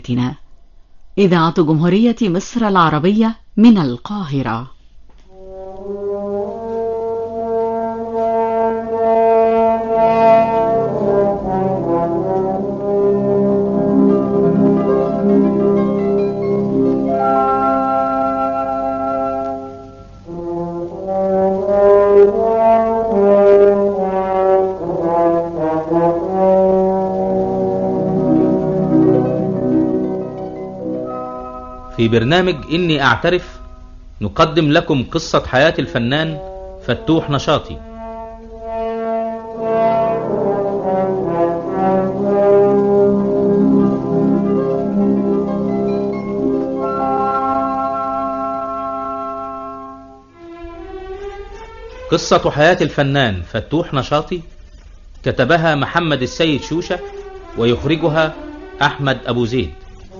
إذاعة جمهورية مصر العربية من القاهرة في برنامج إني أعترف نقدم لكم قصة حياة الفنان فتوح نشاطي قصة حياة الفنان فتوح نشاطي كتبها محمد السيد شوشة ويخرجها أحمد أبو زيد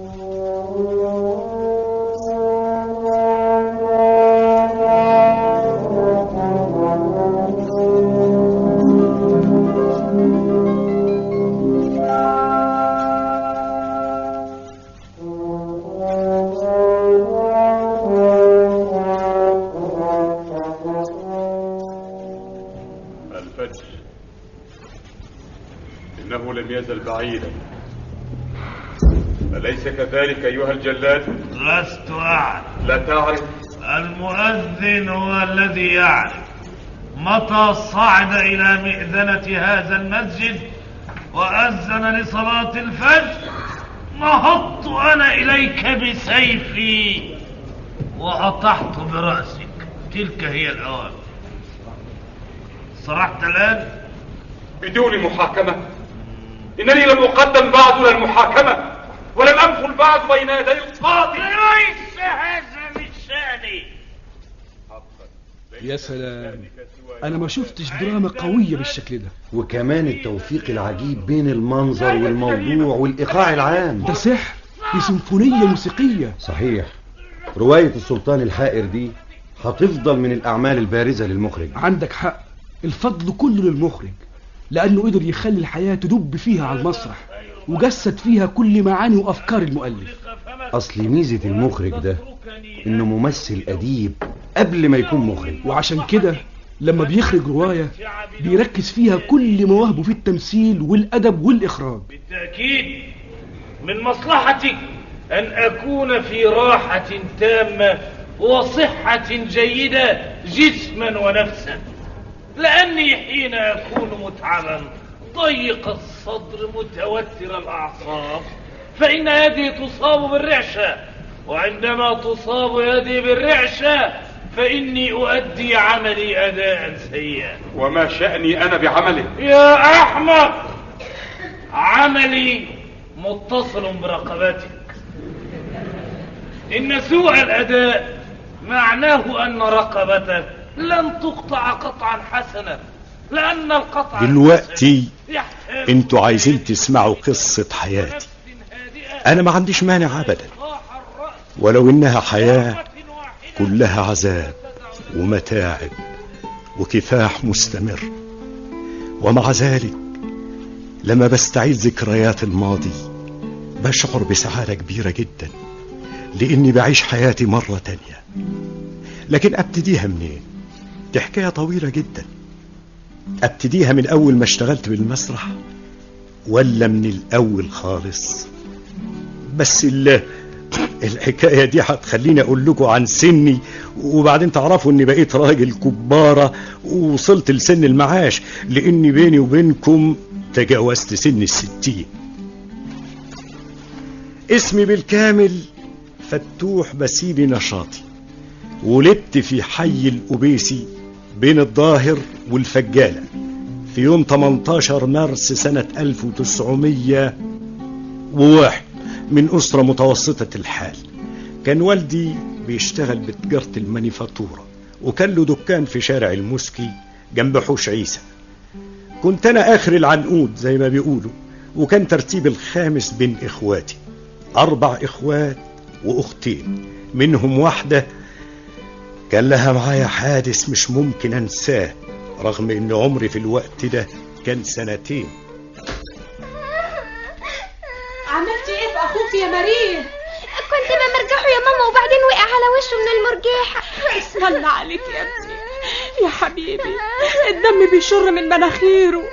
الفجر إنه لم يزل بعيدا أليس كذلك أيها الجلاد لست أعلم لا تعرف المؤذن هو الذي يعرف متى صعد إلى مئذنة هذا المسجد وأذن لصلاة الفجر نهضت أنا إليك بسيفي وأطحت برأسك تلك هي الأوامر صرحت الآن بدون محاكمة إنني لم أقدم بعد للمحاكمة ولم أنفل بعد بين يدي القاضي ليس هذا من شأني يا سلام انا ما شفتش دراما قوية بالشكل ده وكمان التوفيق العجيب بين المنظر والموضوع والإيقاع العام ده سحر دي سيمفونية موسيقية صحيح رواية السلطان الحائر دي هتفضل من الأعمال البارزة للمخرج عندك حق الفضل كله للمخرج لأنه قدر يخلي الحياة تدب فيها على المسرح وجسد فيها كل معاني وأفكار المؤلف أصل ميزة المخرج ده إنه ممثل أديب قبل ما يكون مخرج وعشان كده لما بيخرج رواية بيركز فيها كل مواهبه في التمثيل والأدب والإخراج بالتأكيد من مصلحتي أن أكون في راحة تامة وصحة جيدة جسما ونفسا لأني حين أكون متعبا ضيق الصدر متوتر الأعصاب فإن يدي تصاب بالرعشة وعندما تصاب يدي بالرعشة فإني أؤدي عملي أداء سيئا وما شأني أنا بعمله يا أحمق عملي متصل برقبتك إن سوء الأداء معناه أن رقبتك لن تقطع قطعا حسنا لأن القطع دلوقتي يحتاج انتوا عايزين تسمعوا قصة حياتي انا ما عنديش مانع ابدا ولو انها حياة كلها عذاب ومتاعب وكفاح مستمر ومع ذلك لما بستعيد ذكريات الماضي بشعر بسعادة كبيرة جدا لاني بعيش حياتي مرة تانية لكن ابتديها منين دي حكاية طويلة جدا ابتديها من اول ما اشتغلت بالمسرح ولا من الاول خالص بس ال- الحكاية دي هتخليني اقول لكم عن سني وبعدين تعرفوا اني بقيت راجل كبارة ووصلت لسن المعاش لاني بيني وبينكم تجاوزت سن الستين اسمي بالكامل فتوح بسيلي نشاطي ولدت في حي الأبيسي بين الظاهر والفجالة في يوم 18 مارس سنة 1901 من أسرة متوسطة الحال كان والدي بيشتغل بتجارة المانيفاتورة وكان له دكان في شارع المسكي جنب حوش عيسى كنت أنا آخر العنقود زي ما بيقولوا وكان ترتيب الخامس بين إخواتي أربع إخوات وأختين منهم واحدة كان لها معايا حادث مش ممكن أنساه رغم إن عمري في الوقت ده كان سنتين عملتي ايه في اخوك عملتي يا ماريه كنت بمرجحه يا ماما وبعدين وقع على وشه من المرجيحة اسم الله عليك يا ابني يا حبيبي الدم بيشر من مناخيره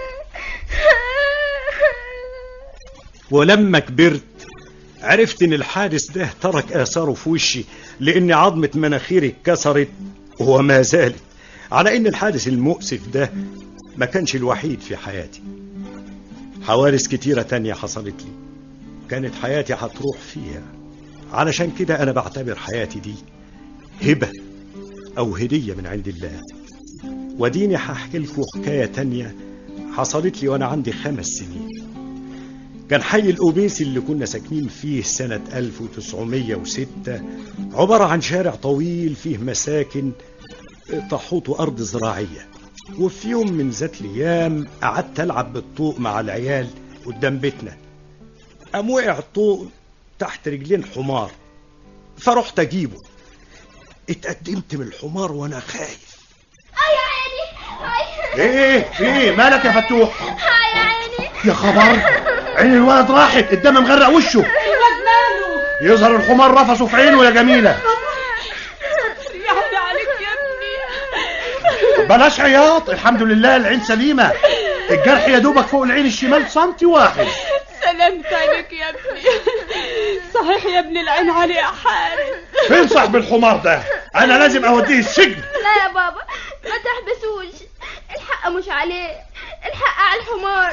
ولما كبرت عرفت ان الحادث ده ترك اثاره في وشي لان عظمة مناخيري اتكسرت وما زالت على ان الحادث المؤسف ده ما كانش الوحيد في حياتي حوادث كتيرة تانية حصلت لي كانت حياتي هتروح فيها علشان كده انا بعتبر حياتي دي هبة او هدية من عند الله وديني هحكي لكم حكاية تانية حصلت لي وانا عندي خمس سنين كان حي الأوبيسي اللي كنا ساكنين فيه سنة 1906 عبارة عن شارع طويل فيه مساكن تحوط أرض زراعية وفي يوم من ذات الأيام قعدت ألعب بالطوق مع العيال قدام بيتنا قام وقع الطوق تحت رجلين حمار فرحت أجيبه اتقدمت من الحمار وأنا خايف اي يا عيني اي ايه في ايه مالك يا فتوح اي يا عيني يا خبر عين الولد راحت الدم مغرق وشه الواد ماله يظهر الحمار رفسه في عينه يا جميلة يا عيني عليك يا ابني بلاش عياط الحمد لله العين سليمة الجرح يا دوبك فوق العين الشمال سنتي واحد سلامت عليك يا ابني صحيح يا ابني العين عليه حارس فين صاحب الحمار ده انا لازم اوديه السجن لا يا بابا ما تحبسوش الحق مش عليه الحق على الحمار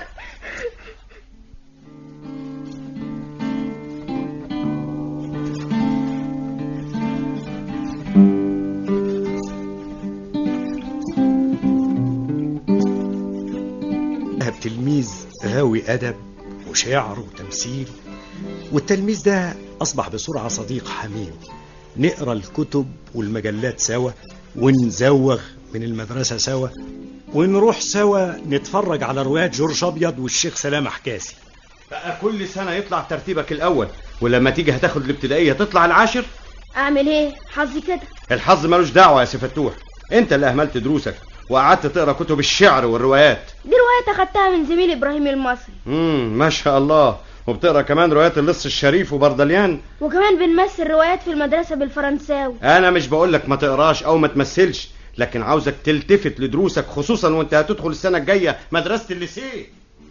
ذهب تلميذ غاوي أدب وشعر وتمثيل والتلميذ ده أصبح بسرعة صديق حميم نقرأ الكتب والمجلات سوا ونزوغ من المدرسة سوا ونروح سوا نتفرج على روايات جورج أبيض والشيخ سلام حكاسي بقى كل سنة يطلع ترتيبك الأول ولما تيجي هتاخد الابتدائية تطلع العاشر اعمل ايه حظي كده الحظ ملوش دعوة يا سي فتوح انت اللي اهملت دروسك وقعدت تقرا كتب الشعر والروايات دي رواية اخدتها من زميلي ابراهيم المصري امم ما شاء الله وبتقرا كمان روايات اللص الشريف وبردليان وكمان بنمثل روايات في المدرسة بالفرنساوي انا مش بقولك ما تقراش او ما تمثلش لكن عاوزك تلتفت لدروسك خصوصا وانت هتدخل السنة الجاية مدرسة الليسيه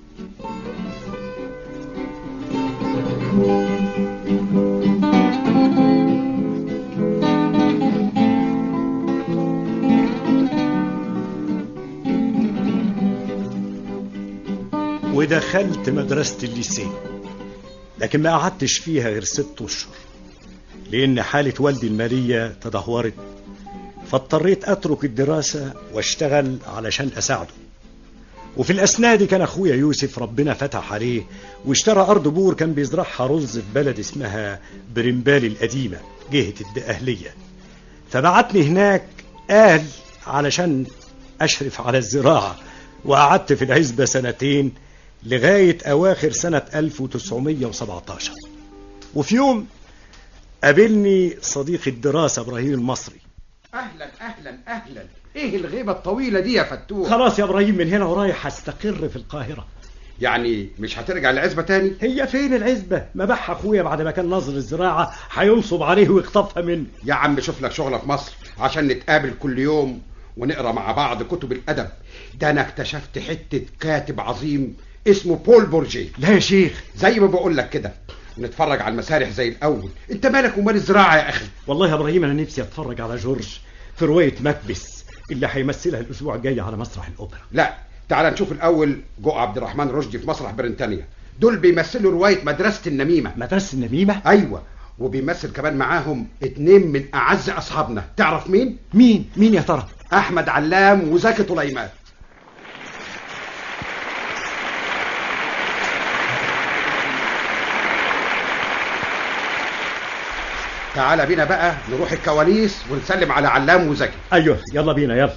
ودخلت مدرسة الليسيه لكن ما قعدتش فيها غير ست أشهر لأن حالة والدي المالية تدهورت فاضطريت أترك الدراسة واشتغل علشان أساعده وفي الأثناء دي كان أخويا يوسف ربنا فتح عليه واشترى أرض بور كان بيزرعها رز في بلد اسمها برمبالي القديمة جهة الدقهلية فبعتني هناك قال علشان أشرف على الزراعة وقعدت في العزبة سنتين لغاية أواخر سنة 1917 وفي يوم قابلني صديق الدراسة إبراهيم المصري اهلا اهلا اهلا ايه الغيبه الطويله دي يا فتوح خلاص يا إبراهيم من هنا ورايح هستقر في القاهرة يعني مش هترجع العزبه تاني هي فين العزبة؟ ما باعها أخويا بعد ما كان ناظر الزراعة هينصب عليه ويخطفها مني يا عم شوف لك شغله في مصر عشان نتقابل كل يوم ونقرا مع بعض كتب الادب ده انا اكتشفت حته كاتب عظيم اسمه بول بورجي لا يا شيخ زي ما بقول لك كده نتفرج على المسارح زي الاول انت مالك ومال الزراعه يا اخي والله يا إبراهيم أنا نفسي أتفرج على جورج في رواية مكبس اللي هيمثلها الأسبوع الجاي على مسرح الأوبرا لا تعال نشوف الاول جو عبد الرحمن رشدي في مسرح بريطانيا دول بيمثلوا روايه مدرسه النميمه مدرسة النميمة؟ ايوه وبيمثل كمان معاهم اتنين من اعز اصحابنا تعرف مين مين؟ مين يا ترى؟ احمد علام وزكي طليمان تعال بينا بقى نروح الكواليس ونسلم على علام وزكي أيوه يلا بينا يلا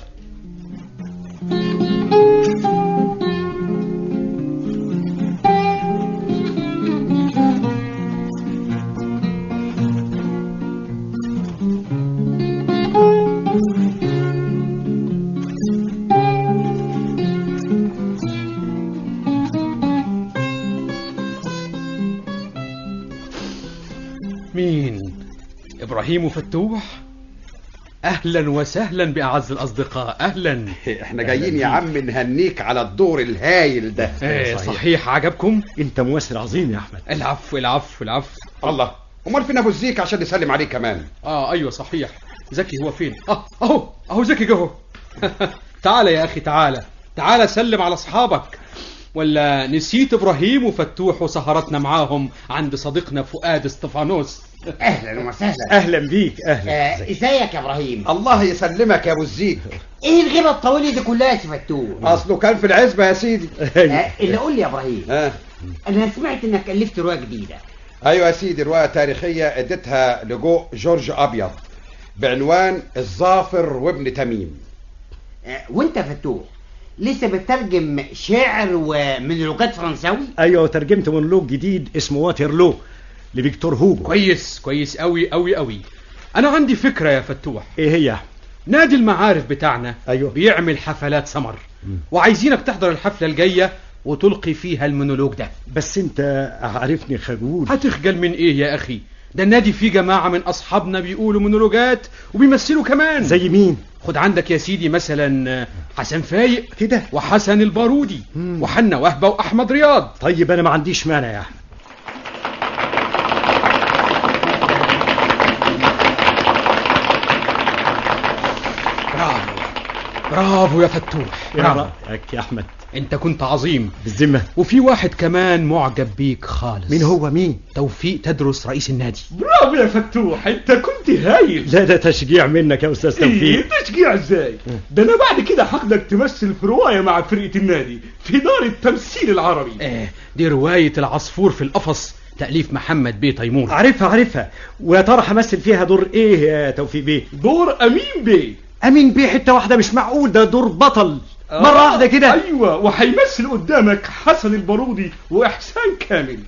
مين ابراهيم وفتوح اهلا وسهلا باعز الاصدقاء اهلا احنا جايين يا عم نهنيك على الدور الهايل ده ايه صحيح عجبكم انت ممثل عظيم يا احمد العفو العفو العفو الله امال فين ابو الزيك عشان نسلم عليه كمان اه ايوه صحيح زكي هو فين اه اهو اهو زكي جه تعالى يا اخي تعالى تعالى سلم على اصحابك ولا نسيت ابراهيم وفتوح وسهرتنا معاهم عند صديقنا فؤاد استفانوس اهلا وسهلا اهلا بيك اهلا آه، ازيك يا ابراهيم الله يسلمك يا ابو الزيك ايه الغيبه الطويله دي كلها يا فتوح اصله كان في العزبه يا سيدي آه، اللي قول لي يا ابراهيم آه. انا سمعت انك الفت روايه جديده ايوه يا سيدي روايه تاريخيه اديتها لجو جورج ابيض بعنوان الظافر وابن تميم آه، وانت يا فتوح لسه بتترجم شعر ومن لغات فرنساوي ايوه ترجمت مونولوج جديد اسمه واترلو لفيكتور هوجو كويس كويس قوي قوي قوي انا عندي فكره يا فتوح ايه هي نادي المعارف بتاعنا ايوه بيعمل حفلات سمر وعايزينك تحضر الحفله الجايه وتلقي فيها المونولوج ده بس انت عارفني خجول هتخجل من ايه يا اخي ده النادي فيه جماعة من أصحابنا بيقولوا مونولوجات وبيمثلوا كمان زي مين؟ خد عندك يا سيدي مثلا حسن فايق كده وحسن البارودي وحنا وهبة وأحمد رياض طيب أنا ما عنديش مانع يا أحمد برافو برافو يا فتوح يا برافو رأيك يا أحمد انت كنت عظيم بالذمة وفي واحد كمان معجب بيك خالص مين هو مين؟ توفيق تدرس رئيس النادي برافو يا فتوح انت كنت هايل لا ده تشجيع منك يا أستاذ ايه توفيق تشجيع ازاي ده انا بعد كده هاخدك تمثل في روايه مع فرقه النادي في دار التمثيل العربي اه دي رواية العصفور في القفص تأليف محمد بيه تيمور عارفها عارفها ويا ترى همثل فيها دور ايه يا توفيق بيه؟ دور امين بيه امين بيه حته واحده مش معقول ده دور بطل آه، مره واحده كده ايوه وهيمثل قدامك حسن البارودي واحسان كامل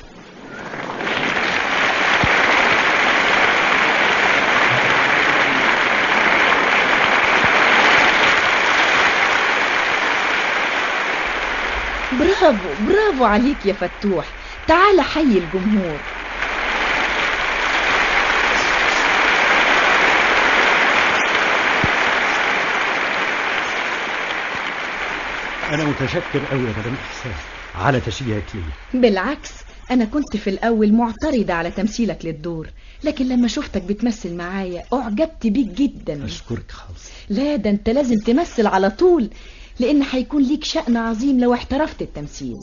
برافو برافو عليك يا فتوح تعال حي الجمهور انا متشكر قوي يا مدام احسان على تشجيعك لي بالعكس أنا كنت في الأول معترضة على تمثيلك للدور لكن لما شفتك بتمثل معايا أعجبت بيك جدا اشكرك خالص لا ده أنت لازم تمثل على طول لأن هيكون ليك شأن عظيم لو احترفت التمثيل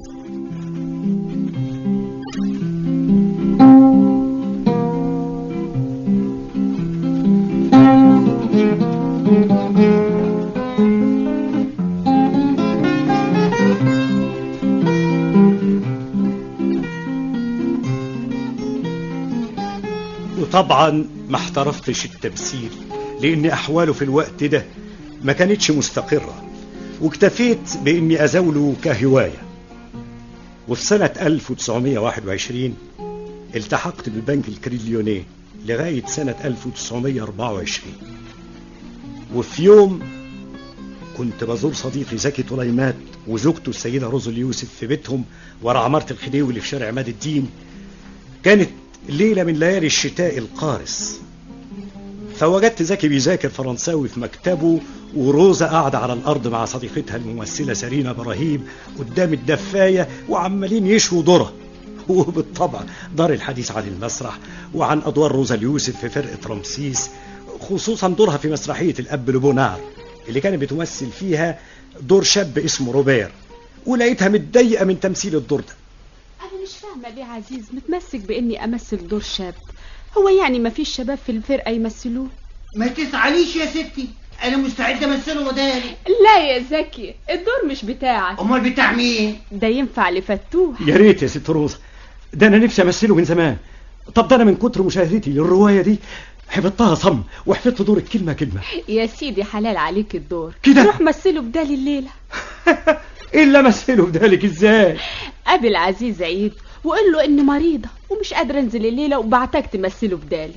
وطبعا ما احترفتش التمثيل لان احواله في الوقت ده ما كانتش مستقرة واكتفيت باني ازاوله كهواية وفي سنة 1921 التحقت بالبنك الكريليونيه لغاية سنة 1924 وفي يوم كنت بزور صديقي زكي طليمات وزوجته السيدة روز اليوسف في بيتهم ورا عمارة الخديوي اللي في شارع عماد الدين كانت ليلة من ليالي الشتاء القارس فوجدت زكي بيذاكر فرنساوي في مكتبه وروزا قاعدة على الأرض مع صديقتها الممثلة سارينا إبراهيم قدام الدفاية وعمالين يشوا ذرة وبالطبع دار الحديث عن المسرح وعن أدوار روزا اليوسف في فرقة رمسيس خصوصا دورها في مسرحية الأب لبونار اللي كانت بتمثل فيها دور شاب اسمه روبير ولقيتها متضايقة من تمثيل الدور ده أنا مش فاهمة ليه عزيز متمسك بإني أمثل دور شاب هو يعني ما فيش شباب في الفرقة يمثلوه ما تزعليش يا ستي انا مستعد امثله وداني لا يا زكي الدور مش بتاعك امال بتاع مين ده ينفع لفتوح يا ريت يا ست روزا ده أنا نفسي أمثله من زمان طب ده أنا من كتر مشاهدتي للرواية دي حفظتها صم وحفظت دور الكلمة كلمة يا سيدي حلال عليك الدور كده؟ روح مثله بدالي الليلة إلا أمثله بدالك إزاي قابل عزيز عيد وقول له إني مريضة ومش قادرة أنزل الليلة وبعتك تمثله بدالي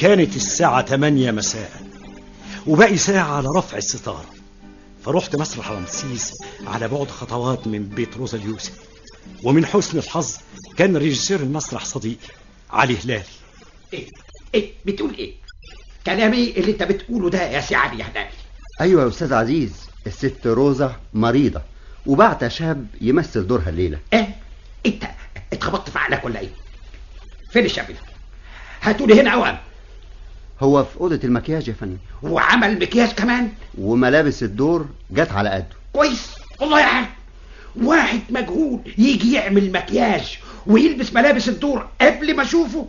كانت الساعة 8 مساء وباقي ساعة على رفع الستارة فرحت مسرح رمسيس على بعد خطوات من بيت روزا اليوسف ومن حسن الحظ كان ريجيسير المسرح صديقي علي هلالي ايه ايه بتقول ايه كلامي اللي انت بتقوله ده يا سي علي هلالي ايوه يا استاذ عزيز الست روزة مريضة وبعت شاب يمثل دورها الليلة ايه انت اتخبطت في عقلك ولا ايه فين الشاب ده هاتولي هنا اوام هو في أوضة المكياج يا فندم وعمل مكياج كمان وملابس الدور جت على قده كويس والله يا عم واحد مجهول يجي يعمل مكياج ويلبس ملابس الدور قبل ما اشوفه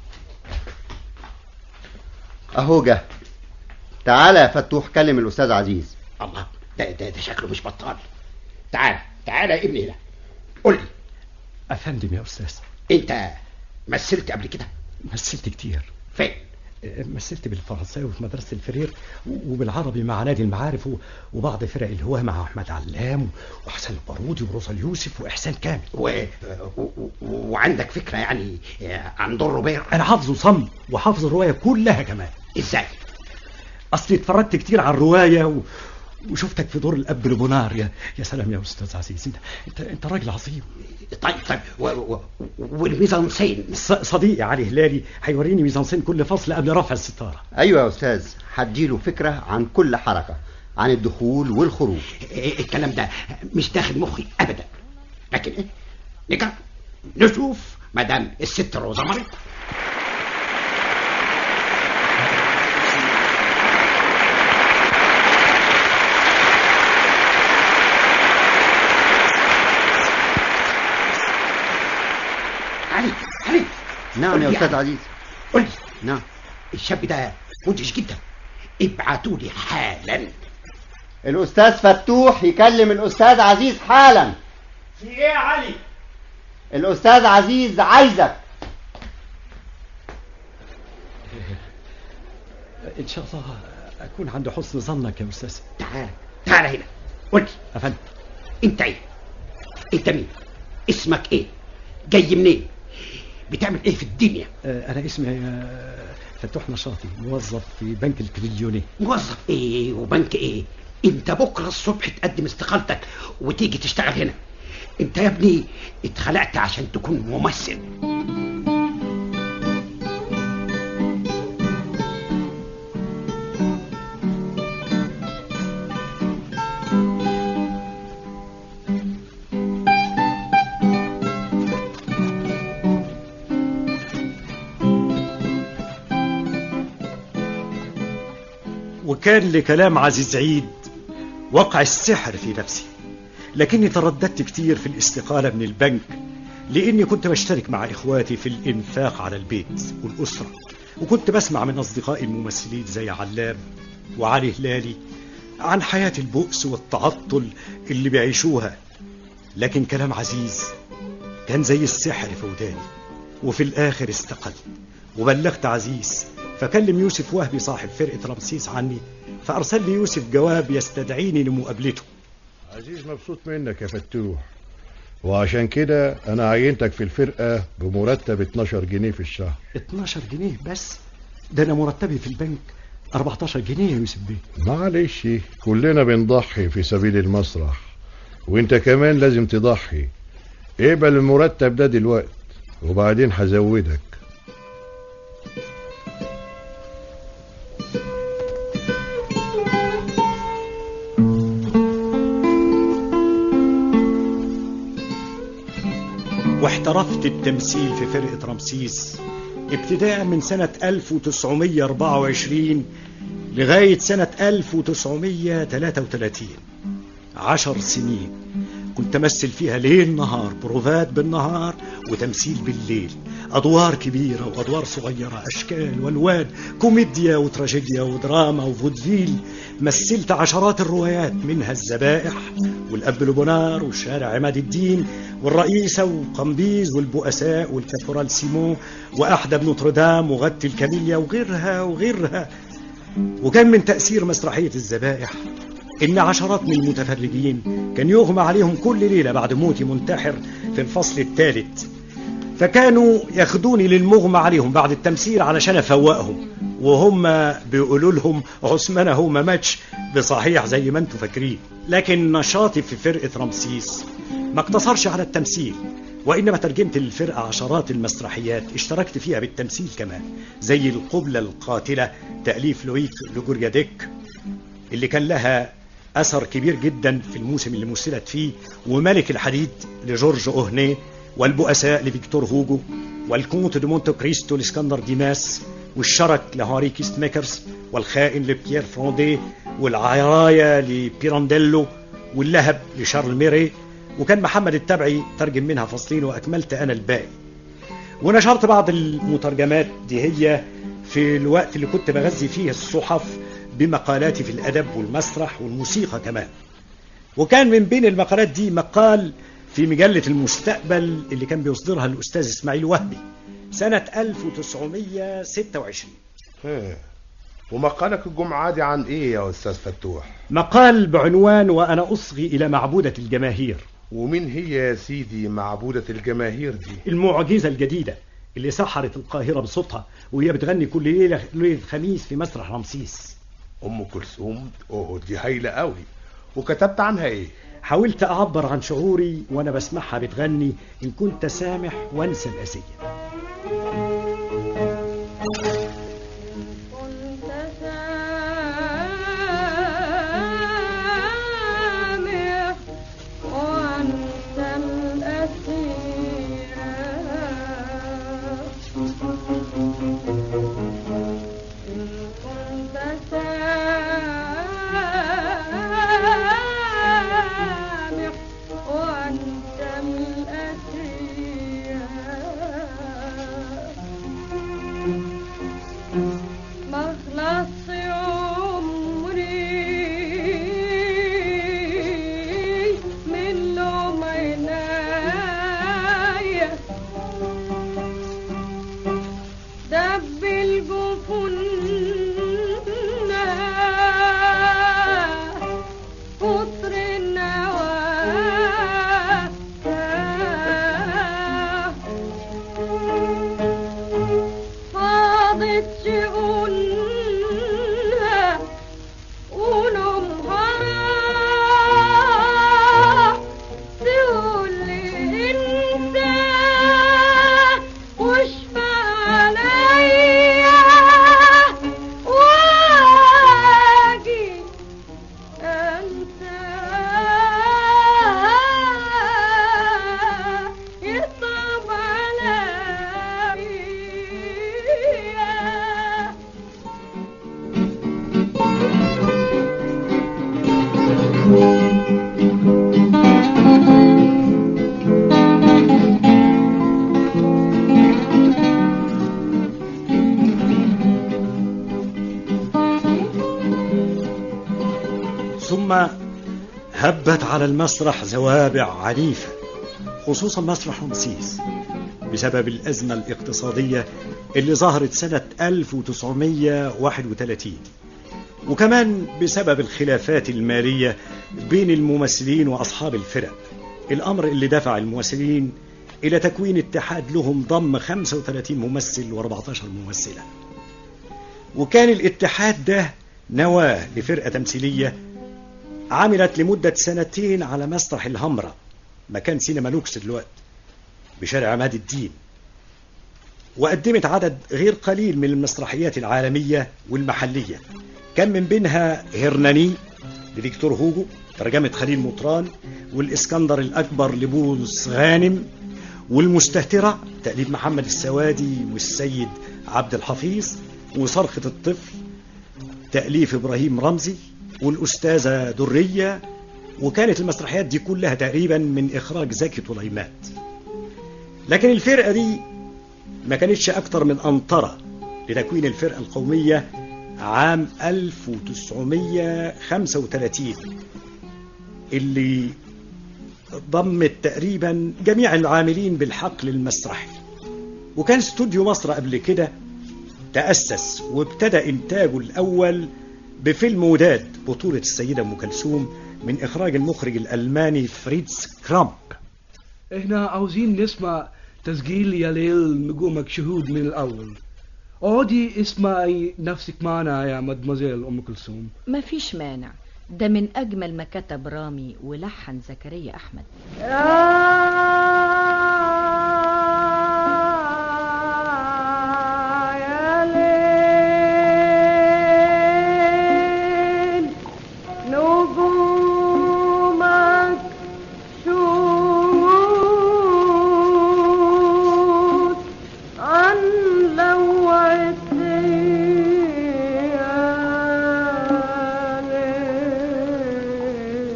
اهو جه تعالى يا فتوح كلم الأستاذ عزيز الله ده ده, ده شكله مش بطال تعال تعال يا ابني هنا قول لي أفندم يا أستاذ انت مثلت قبل كده مثلت كتير فين مثلت بالفرنساوي في مدرسة الفرير وبالعربي مع نادي المعارف و- وبعض فرق الهواة مع أحمد علام وحسن البارودي وروزا اليوسف وإحسان كامل و... و... و... وعندك فكرة يعني عن دور روبير أنا حافظه صم وحافظ الرواية كلها كمان ازاي أصلي اتفرجت كتير على الرواية و... وشفتك في دور الأب لبونار يا يا سلام يا أستاذ عزيز أنت أنت, انت راجل عظيم طيب طيب و... و... والميزانسين ص- صديقي علي هلالي هيوريني ميزانسين كل فصل قبل رفع الستارة ايوه يا استاذ هديله فكرة عن كل حركة عن الدخول والخروج إيه الكلام ده مش داخل مخي ابدا لكن ايه نجرب نشوف مدام الست روزا مريض علي علي نعم قول يا لي استاذ يعني. عزيز قول لي نعم الشاب ده مدهش جدا ابعتوا لي حالا الأستاذ فتوح يكلم الأستاذ عزيز حالا في ايه يا علي الأستاذ عزيز عايزك إن شاء الله أكون عند حسن ظنك يا أستاذ تعال تعال هنا قول لي أفندم انت ايه انت مين اسمك ايه جاي منين بتعمل ايه في الدنيا آه، أنا اسمي آه، فتوح نشاطي موظف في بنك التريليوني موظف ايه وبنك ايه انت بكره الصبح تقدم استقالتك وتيجي تشتغل هنا انت يا ابني اتخلقت عشان تكون ممثل وكان لكلام عزيز عيد وقع السحر في نفسي لكني ترددت كتير في الاستقالة من البنك لأني كنت بشترك مع إخواتي في الإنفاق على البيت والأسرة وكنت بسمع من أصدقائي الممثلين زي علام وعلي هلالي عن حياة البؤس والتعطل اللي بيعيشوها لكن كلام عزيز كان زي السحر في وداني وفي الآخر استقلت وبلغت عزيز فكلم يوسف وهبي صاحب فرقة رمسيس عني فأرسل لي يوسف جواب يستدعيني لمقابلته عزيز مبسوط منك يا فتوح وعشان كده انا عينتك في الفرقة بمرتب 12 جنيه في الشهر 12 جنيه بس ده أنا مرتبي في البنك 14 جنيه يا يوسف بيه معلش كلنا بنضحي في سبيل المسرح وانت كمان لازم تضحي اقبل المرتب ده دلوقتي وبعدين هزودك واحترفت التمثيل في فرقة رمسيس ابتداء من سنة 1924 لغاية سنة 1933 عشر سنين كنت أمثل فيها ليل نهار بروفات بالنهار وتمثيل بالليل أدوار كبيرة وأدوار صغيرة أشكال والوان كوميديا وتراجيديا ودراما وفودفيل مثلت عشرات الروايات منها الذبائح والأب لبونار وشارع عماد الدين والرئيسة وقمبيز والبؤساء والكابورال سيمون وأحدى بنوتردام وغدة الكاميليا وغيرها وغيرها وكان من تأثير مسرحية الذبائح إن عشرات من المتفرجين كان يغمى عليهم كل ليلة بعد موتي منتحر في الفصل الثالث فكانوا ياخدوني للمغمى عليهم بعد التمثيل علشان أفوقهم وهم بيقولوا لهم عثمان هو ما ماتش بصحيح زي ما انتم فاكرين لكن نشاطي في فرقة رمسيس ما اقتصرش على التمثيل وإنما ترجمت للفرقة عشرات المسرحيات اشتركت فيها بالتمثيل كمان زي القبلة القاتلة تأليف لويك لجورياديك اللي كان لها أثر كبير جدا في الموسم اللي مثلت فيه وملك الحديد لجورج أوهني والبؤساء لفيكتور هوجو والكونت دي مونte كريستو لاسكندر ديماس والشرك لهاري كيست ميكرز والخائن لبيير فروندي والعراية لبيرانديلو واللهب لشارل ميري وكان محمد التبعي ترجم منها فصلين وأكملت أنا الباقي ونشرت بعض المترجمات دي هي في الوقت اللي كنت بغذي فيه الصحف بمقالاتي في الأدب والمسرح والموسيقى كمان وكان من بين المقالات دي مقال في مجلة المستقبل اللي كان بيصدرها الأستاذ إسماعيل وهبي سنة 1926 ها. ومقالك الجمعة دي عن ايه يا استاذ فتوح مقال بعنوان وأنا أصغي إلى معبودة الجماهير ومين هي يا سيدي معبودة الجماهير دي المعجزة الجديدة اللي سحرت القاهرة بصوتها وهي بتغني كل ليلة ليلة خميس في مسرح رمسيس ام كلثوم اوه دي هايلة قوي وكتبت عنها ايه حاولت أعبر عن شعوري وأنا بسمعها بتغني إن كنت سامح وانسى الأسية مخلص عمري من لوم عينيا دب الجفن قطر النواه فاضت شؤونها ونومها تقول لي انت واشفى عليا واجي انت يطب عليا ثم هبت على المسرح زوابع عنيفة خصوصا مسرح رمسيس بسبب الأزمة الاقتصادية اللي ظهرت سنة 1931 وكمان بسبب الخلافات المالية بين الممثلين وأصحاب الفرق الأمر اللي دفع الممثلين إلى تكوين اتحاد لهم ضم 35 ممثل و14 ممثلة وكان الاتحاد ده نواة لفرقة تمثيلية عملت لمدة سنتين على مسرح الهمرة مكان سينما لوكس دلوقتي بشارع عماد الدين وقدمت عدد غير قليل من المسرحيات العالمية والمحلية كان من بينها هرناني لفيكتور هوجو ترجمة خليل مطران والإسكندر الأكبر لبولس غانم والمستهترة تأليف محمد السوادي والسيد عبد الحفيظ وصرخة الطفل تأليف إبراهيم رمزي والأستاذة درية وكانت المسرحيات دي كلها تقريبا من إخراج زكي طليمات لكن الفرقة دي ما كانتش أكتر من أنطرة لتكوين الفرقة القومية عام 1935 اللي ضمت تقريبا جميع العاملين بالحقل المسرحي وكان استوديو مصر قبل كده تأسس وابتدى إنتاجه الأول بفيلم وداد بطولة السيدة أم كلثوم من إخراج المخرج الألماني فريدز كرامب احنا عاوزين نسمع تسجيل يا ليل نجومك شهود من الأول اقعدي اسمعي نفسك معنا يا مدمزيل ام كلثوم مفيش مانع ده من أجمل ما كتب رامي ولحن زكريا أحمد يا ليل نجومك شوت عن لوعتي يا ليل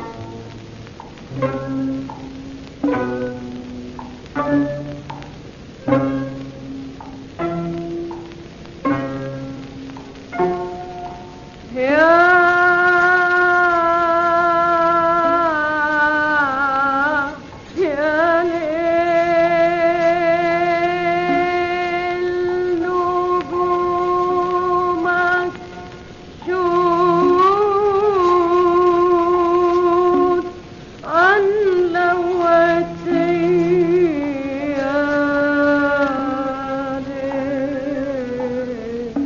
يا يا ليل نجومك شوت عن لوعتي يا ليل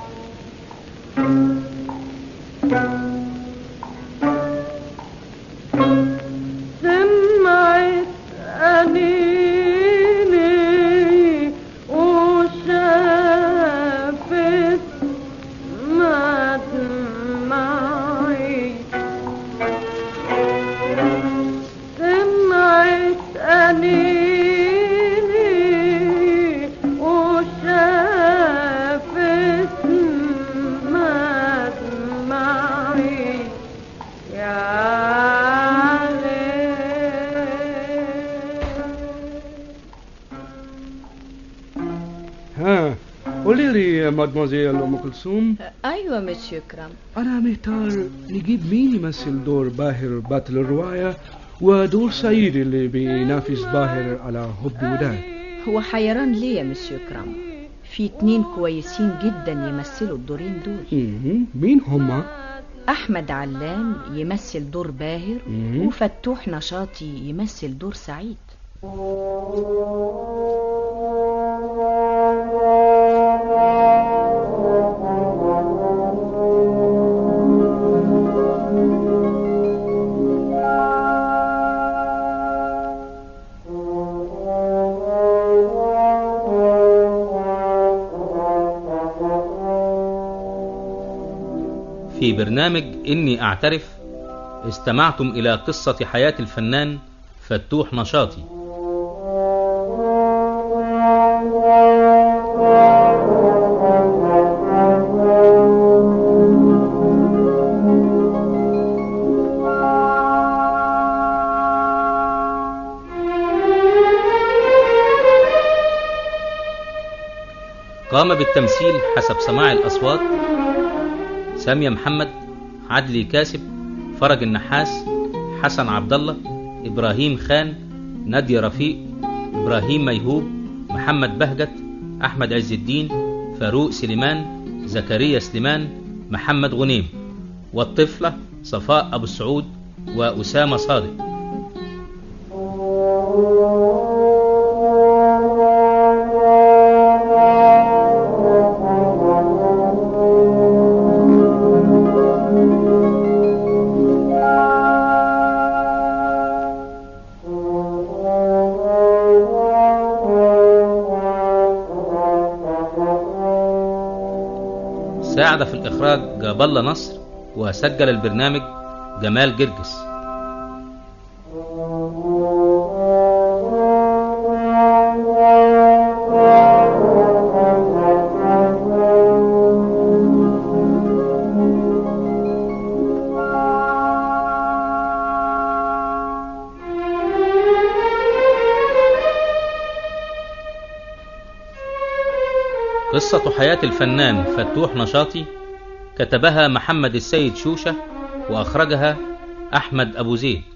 سمعت أنيني وشافت مدمعي سمعت أنيني وشافت مدمعي يا ها قولي لي يا مدمزيل ام كلثوم أيوة مسيو كرام انا محتار نجيب مين يمثل دور باهر بطل الرواية ودور سعيد اللي بينافس باهر على حب وداد هو حيران ليه يا مسيو كرام في اتنين كويسين جدا يمثلوا الدورين دول مهم. مين هما أحمد علام يمثل دور باهر مم. وفتوح نشاطي يمثل دور سعيد في برنامج إني أعترف استمعتم إلى قصة حياة الفنان فتوح نشاطي قام بالتمثيل حسب سماع الأصوات سامية محمد عدلي كاسب فرج النحاس حسن عبد الله إبراهيم خان نادية رفيق إبراهيم ميهوب محمد بهجت أحمد عز الدين فاروق سليمان زكريا سليمان محمد غنيم والطفلة صفاء أبو السعود وأسامة صادق ساعد في الإخراج جاب الله نصر وسجل البرنامج جمال جرجس قصة حياة الفنان فتوح نشاطي كتبها محمد السيد شوشة وأخرجها أحمد أبو زيد